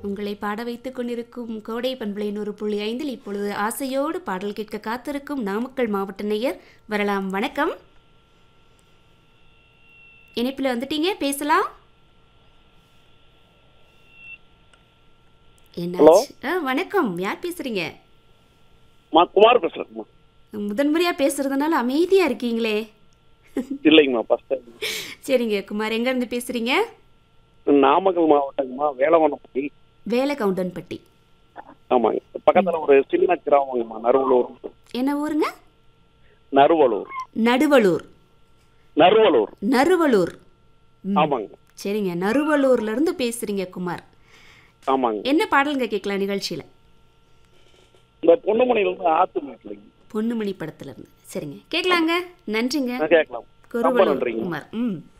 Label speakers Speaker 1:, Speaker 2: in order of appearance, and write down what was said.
Speaker 1: உங்களை பாட வைத்துக் கொண்டிருக்கும் கோடை பண்பலை நூறு புள்ளி ஐந்தில் இப்பொழுது ஆசையோடு பாடல் கேட்க காத்திருக்கும் நாமக்கல் மாவட்ட நேயர் வரலாம் வணக்கம் இணைப்பில் வந்துட்டீங்க பேசலாம் என்னாச்சு ஆ, வணக்கம் யார் பேசுறீங்க
Speaker 2: மா குமார் பேசுறேங்கம்மா
Speaker 1: முதன்முறையா பேசுறதுனால அமைதியா இருக்கீங்களே
Speaker 2: இல்லைங்கம்மா ஃபர்ஸ்ட் டைம்
Speaker 1: சரிங்க குமார் எங்க இருந்து பேசுறீங்க
Speaker 2: நாமக்கல் மாவட்டங்கம்மா வேலவனப்பட்டி
Speaker 1: வேலை கவுண்டன்பட்டி
Speaker 2: ஆமாங்க பக்கத்துல ஒரு சின்ன கிராமங்கம்மா நறுவலூர்
Speaker 1: என்ன ஊருங்க
Speaker 2: நறுவலூர்
Speaker 1: நடுவலூர்
Speaker 2: நறுவலூர்
Speaker 1: நறுவலூர் ம்,
Speaker 2: ஆமாங்க
Speaker 1: சரிங்க நறுவலூர்ல இருந்து பேசுறீங்க குமார்
Speaker 2: ஆமாங்க
Speaker 1: என்ன பாடலுங்க கேட்கலாம் நிகழ்ச்சியில
Speaker 2: இந்த பொண்ணுமணியில இருந்து ஆத்து வீட்டுலங்க
Speaker 1: பொன்னுமணி படத்துல இருந்து சரிங்க கேட்கலாங்க நன்றிங்க
Speaker 2: கேட்கலாம் ரொம்ப
Speaker 1: குருவலூர்
Speaker 2: நன்றிங்க
Speaker 1: குமார் ம்